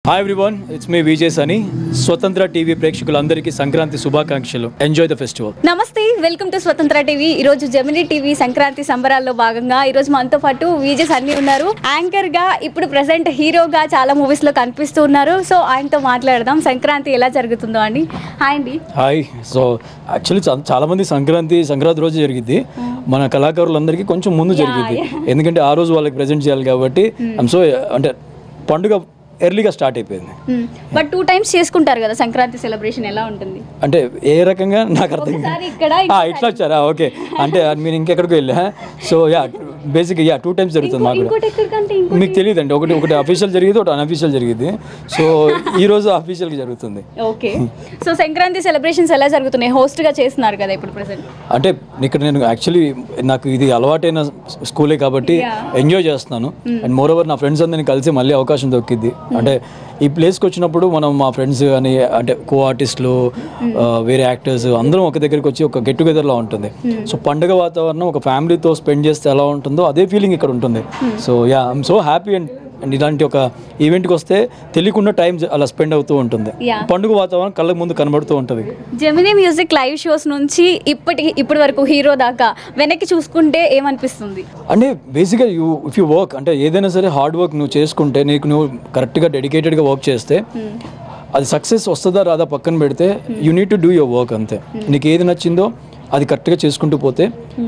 Hi everyone it's me Vijay Sunny Swatantra TV ప్రేక్షకులందరికీ సంక్రాంతి శుభాకాంక్షలు enjoy the festival నమస్తే వెల్కమ్ టు స్వతంత్ర టీవీ ఈ రోజు జమినీ టీవీ సంక్రాంతి సంబరాల్లో భాగంగా ఈ రోజు మనతో పాటు విజయ్ సన్నీ ఉన్నారు యాంకర్ గా ఇప్పుడు ప్రెసెంట్ హీరోగా చాలా మూవీస్ లో కనిపిస్తూ ఉన్నారు సో ఆయనతో మాట్లాడదాం సంక్రాంతి ఎలా జరుగుతుందో అండి హాయ్ అండి హాయ్ సో యాక్చువల్లీ చాలా మంది సంక్రాంతి సంక్రాంతి రోజు జరిగింది మన కళాకారులందరికీ కొంచెం ముందు జరిగింది ఎందుకంటే ఆ రోజు వాళ్ళకి ప్రజెంట్ చేయాలి కాబట్టి ఐమ్ సో అంటే పండుగ ఎర్లీగా స్టార్ట్ అయిపోయింది బట్ టూ టైమ్స్ చేసుకుంటారు కదా సంక్రాంతి సెలబ్రేషన్ ఎలా ఉంటుంది అంటే ఏ రకంగా నాకు అర్థం కాదు. ఒకసారి ఇక్కడ ఆ, ఇట్లా వచ్చారా ఓకే అంటే మీరు ఇంకెక్కడికి వెళ్ళా so yeah basic yeah two times జరుగుతుంది మాకు కూడా ఇంకోటి ఎక్కడికంటే ఇంకో మీకు తెలియదండి ఒకటి ఒకటి అఫీషియల్ జరిగింది ఒకటి అన్అఫీషియల్ జరిగింది సో ఈ రోజు అఫీషియల్గా జరుగుతుంది ఓకే సో సంక్రాంతి సెలబ్రేషన్స్ ఎలా జరుగుతున్నాయి హోస్ట్ గా చేస్తున్నారు కదా ఇప్పుడు ప్రెసెంట్ అంటే ఇక్కడ నేను యాక్చువల్లీ నాకు ఇది అలవాటైన స్కూలే కాబట్టి ఎంజాయ్ చేస్తున్నాను అండ్ మోర్ ఓవర్ నా ఫ్రెండ్స్ అందరిని కలిసి మళ్ళీ అవకాశం దొక్కింది అంటే ఈ ప్లేస్కి వచ్చినప్పుడు మనం మా ఫ్రెండ్స్ కానీ అంటే కో ఆర్టిస్టులు వేరే యాక్టర్స్ అందరం ఒక దగ్గరికి వచ్చి ఒక గెట్ టుగెదర్లా ఉంటుంది సో పండుగ వాతావరణం ఒక ఫ్యామిలీతో స్పెండ్ చేస్తే ఎలా ఉంటుందో అదే ఫీలింగ్ ఇక్కడ ఉంటుంది so yeah I'm so happy and and ఇలాంటి ఒక ఈవెంట్కి వస్తే తెలియకుండా టైం అలా స్పెండ్ అవుతూ ఉంటుంది Yeah. పండుగ వాతావరణం కళ్ళకు ముందు కనబడుతూ ఉంటుంది జెమినీ మ్యూజిక్ లైవ్ షోస్ నుంచి ఇప్పటి ఇప్పటి వరకు హీరో దాకా వెనక్కి చూసుకుంటే ఏమనిపిస్తుంది అంటే బేసిక్గా యూ ఇఫ్ యూ వర్క్ అంటే ఏదైనా సరే హార్డ్ వర్క్ నువ్వు చేసుకుంటే నీకు నువ్వు కరెక్ట్గా డెడికేటెడ్గా వర్క్ చేస్తే అది సక్సెస్ వస్తుందా రాదా పక్కన పెడితే you need to do your work అంతే నీకు ఏది నచ్చిందో అది కరెక్ట్గా చేసుకుంటూ పోతే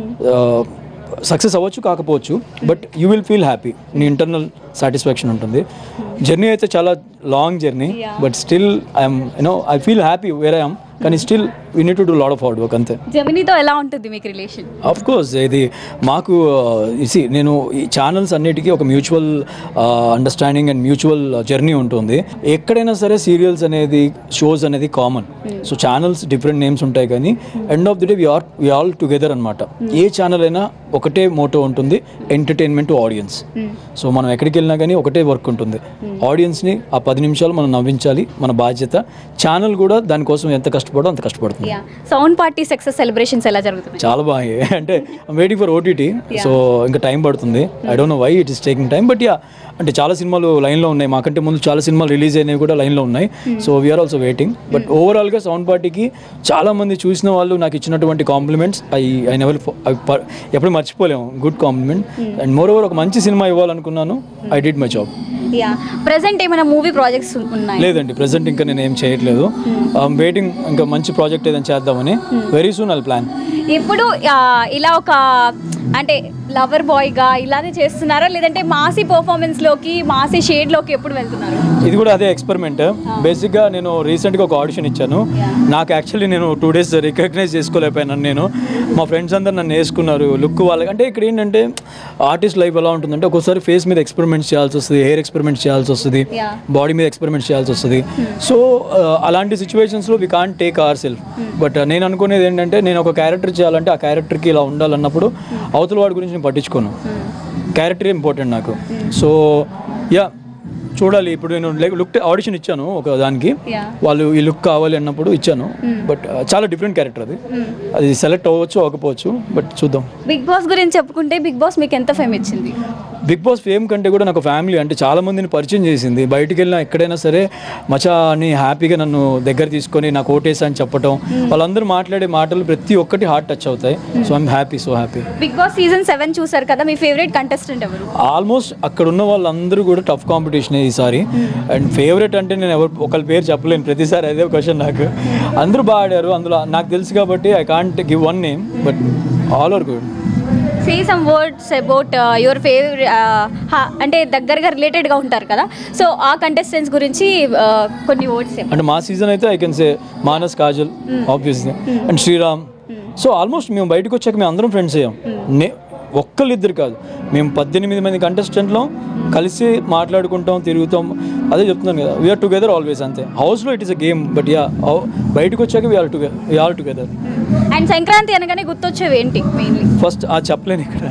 సక్సెస్ అవ్వచ్చు కాకపోవచ్చు but you will feel happy నీ ఇంటర్నల్ సాటిస్ఫాక్షన్ ఉంటుంది జర్నీ అయితే చాలా long journey but still I'm you know I feel happy where I'm కానీ still we need to do lot of hard work అంతే జెమినీతో ఎలా ఉంటుంది మీకు రిలేషన్ ఆఫ్ కోర్స్ ఇది మాకు ఇసి నేను ఈ ఛానల్స్ అన్నిటికీ ఒక mutual understanding and mutual journey ఉంటుంది ఎక్కడైనా సరే సీరియల్స్ అనేది షోస్ అనేది common so channels different names ఉంటాయి కానీ end of the day we are we all together అనమాట ఏ ఛానల్ అయినా ఒకటే మోటో ఉంటుంది ఎంటర్టైన్మెంట్ టు ఆడియన్స్ సో మనం ఎక్కడికి వెళ్ళినా కానీ ఒకటే వర్క్ ఉంటుంది ఆడియన్స్ని ఆ పది నిమిషాలు మనం నవ్వించాలి మన బాధ్యత ఛానల్ కూడా దానికోసం ఎంత కష్టపడో అంత కష్టపడుతుంది yeah sound party success celebrations ఎలా జరుగుతున్నాయి చాలా బాగా అంటే వెయిటింగ్ ఫర్ ఓటీటీ సో ఇంకా టైం పడుతుంది I don't know why it is taking time but yeah అంటే చాలా సినిమాలు లైన్లో ఉన్నాయి మాకంటే ముందు చాలా సినిమాలు రిలీజ్ అయినవి కూడా లైన్లో ఉన్నాయి so we're also waiting but ఓవరాల్గా సౌండ్ పార్టీకి చాలా మంది చూసిన వాళ్ళు నాకు ఇచ్చినటువంటి కాంప్లిమెంట్స్ ఐ ఐ నెవర్ ఎప్పుడు మర్చిపోలేము good compliment and moreover ఒక మంచి సినిమా ఇవ్వాలనుకున్నాను I did my job yeah present ఏమైనా మూవీ ప్రాజెక్ట్స్ ఉన్నాయి లేదండి ప్రజెంట్ ఇంకా నేను ఏం చేయట్లేదు వెయిటింగ్ ఇంకా మంచి ప్రాజెక్ట్ ఏదైనా చేద్దామని వెరీ సూన్ ఐ ప్లాన్ ఇప్పుడు ఆ, ఇలా ఒక అంటే లవర్ బాయ్గా ఇలానే చేస్తున్నారా లేదంటే మాసీ పర్ఫార్మెన్స్ లోకి మాసీ షేడ్ లోకి ఎప్పుడు వెళ్తున్నారు ఇది కూడా అదే ఎక్స్పెరిమెంట్ బేసిక్గా నేను రీసెంట్గా ఒక ఆడిషన్ ఇచ్చాను నాకు యాక్చువల్లీ నేను టూ డేస్ రికగ్నైజ్ చేసుకోలేకపోయాను నేను మా ఫ్రెండ్స్ అందరు నన్ను వేసుకున్నారు లుక్ వాళ్ళకి అంటే ఇక్కడ ఏంటంటే ఆర్టిస్ట్ లైఫ్ ఎలా ఉంటుందంటే ఒక్కోసారి ఫేస్ మీద ఎక్స్పెరిమెంట్స్ చేయాల్సి వస్తుంది హెయిర్ ఎక్స్పెరిమెంట్స్ చేయాల్సి వస్తుంది Yeah. బాడీ మీద ఎక్స్పెరిమెంట్స్ చేయాల్సి వస్తుంది సో అలాంటి సిచ్యువేషన్స్లో we can't take our self but నేను అనుకునేది ఏంటంటే నేను ఒక క్యారెక్టర్ చేయాలంటే ఆ క్యారెక్టర్కి ఇలా ఉండాలన్నప్పుడు అవతల వాడి గురించి నేను పట్టించుకోను క్యారెక్టర్ ఇంపార్టెంట్ నాకు సో యా చూడాలి ఇప్పుడు నేను లుక్ ఆడిషన్ ఇచ్చాను ఒక దానికి Yeah. వాళ్ళు ఈ లుక్ కావాలి అన్నప్పుడు ఇచ్చాను బట్ చాలా డిఫరెంట్ క్యారెక్టర్ అది అది సెలెక్ట్ అవ్వచ్చు అవ్వకపోవచ్చు బట్ చూద్దాం బిగ్ బాస్ గురించి చెప్పుకుంటే బిగ్ బాస్ మీకు ఎంత ఫేమ్ ఇచ్చింది బిగ్ బాస్ ఫేమ్ కంటే కూడా నాకు ఫ్యామిలీ అంటే చాలా మందిని పరిచయం చేసింది బయటికి వెళ్ళినా ఎక్కడైనా సరే మచా అని హ్యాపీగా నన్ను దగ్గర తీసుకొని నాకు ఓటేసా అని చెప్పటం వాళ్ళందరూ మాట్లాడే మాటలు ప్రతి ఒక్కటి హార్ట్ టచ్ అవుతాయి so I'm happy so happy big boss season seven చూసారు కదా మీ ఫేవరెట్ కంటెస్టెంట్ ఎవరు ఆల్మోస్ట్ అక్కడ ఉన్న వాళ్ళందరూ కూడా టఫ్ కాంపిటీషన్ ఈసారి అండ్ ఫేవరెట్ అంటే నేను ఎవరు ఒకరి పేరు చెప్పలేను ప్రతిసారి అదే క్వశ్చన్ నాకు అందరూ బాగా ఆడారు అందులో నాకు తెలుసు కాబట్టి I can't give one name but all are good say some words about your favourite అంటే దగ్గరగా రిలేటెడ్గా ఉంటారు కదా సో ఆ కంటెస్టెంట్స్ గురించి uh, కొన్ని వర్డ్స్ అంటే మా సీజన్ అయితే I can say Manas Kajal obviously and Sriram so almost మేము బయటకు వచ్చాక మేము అందరం ఫ్రెండ్స్ అయ్యాం నే ఒక్కళ్ళిద్దరు కాదు మేము పద్దెనిమిది మంది కంటెస్టెంట్లో కలిసి మాట్లాడుకుంటాం తిరుగుతాం అదే చెప్తున్నాను కదా వీఆర్ టుగెదర్ ఆల్వేస్ అంతే హౌస్లో it is a game but yeah బయటకు వచ్చాక we're together we're together and Sankranti అనగానే గుర్తొచ్చేవి ఏంటి మెయిన్లీ ఫస్ట్ ఆ చెప్పలేను ఇక్కడ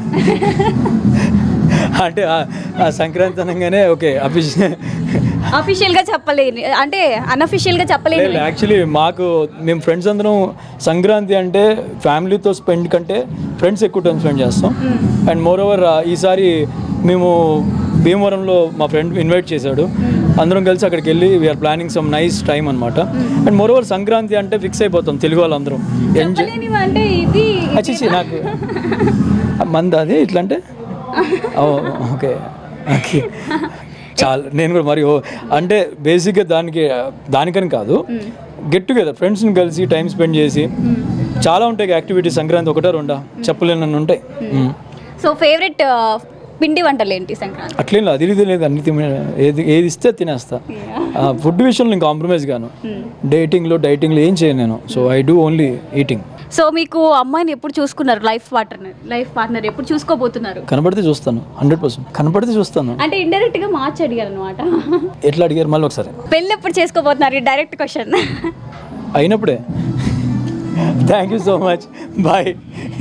అంటే ఆ- ఆ సంక్రాంతి అనగానే ఓకే అఫీషియల్ అఫీషియల్గా చెప్పలేని అంటే అన్అఫీషియల్గా చెప్పలేని లేదు యాక్చువల్లీ మాకు మేము ఫ్రెండ్స్ అందరం సంక్రాంతి అంటే ఫ్యామిలీతో స్పెండ్ కంటే ఫ్రెండ్స్ ఎక్కువ టైం స్పెండ్ చేస్తాం అండ్ మోర్ ఓవర్ ఈసారి మేము భీమవరంలో మా ఫ్రెండ్ ఇన్వైట్ చేశాడు అందరం కలిసి అక్కడికి వెళ్ళి we're planning some nice time అనమాట అండ్ మోరోవర్ సంక్రాంతి అంటే ఫిక్స్ అయిపోతాం తెలుగు వాళ్ళందరం ఎంజాయ్ చెప్పలేనివి అంటే ఇది అచ్చిచి నాకు మంది అది ఇట్లా అంటే ఓ, ఓకే ఓకే చాలా నేను కూడా మరి ఓ- అంటే బేసిక్గా దానికి దానికని కాదు గెట్ టుగెదర్ ఫ్రెండ్స్ని కలిసి టైం స్పెండ్ చేసి చాలా ఉంటాయి యాక్టివిటీస్ సంక్రాంతి ఒకటే రెండా చెప్పలేనన్ను ఉంటాయి మ్మ్. సో ఫేవరెట్ పిండి వంటలు ఏంటి సంక్రాంతి అట్లేం లేదు అది ఇది లేదు అన్ని తినే ఏది ఏది ఇస్తే తినేస్తా ఫుడ్ విషయంలో నేను కాంప్రమైజ్ గాను డేటింగ్లో డైటింగ్లో ఏం చేయను నేను so I do only eating so మీకు అమ్మాయిని ఎప్పుడు చూసుకున్నారు లైఫ్ పార్ట్నర్ లైఫ్ పార్ట్నర్ ఎప్పుడు చూసుకోబోతున్నారు కనపడితే చూస్తాను హండ్రెడ్ పర్సెంట్ కనపడితే చూస్తాను అంటే ఇండైరెక్ట్ గా మార్చి అడిగారు అనమాట ఎట్లా అడిగారు మళ్ళీ ఒకసారి పెళ్ళి ఎప్పుడు చేసుకోబోతున్నారు డైరెక్ట్ క్వశ్చన్ అయినప్పుడే thank you so much bye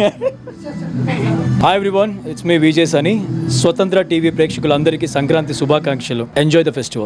hi everyone it's me Vijay Sunny Swatantra TV ప్రేక్షకులందరికీ సంక్రాంతి శుభాకాంక్షలు ఎంజాయ్ ద ఫెస్టివల్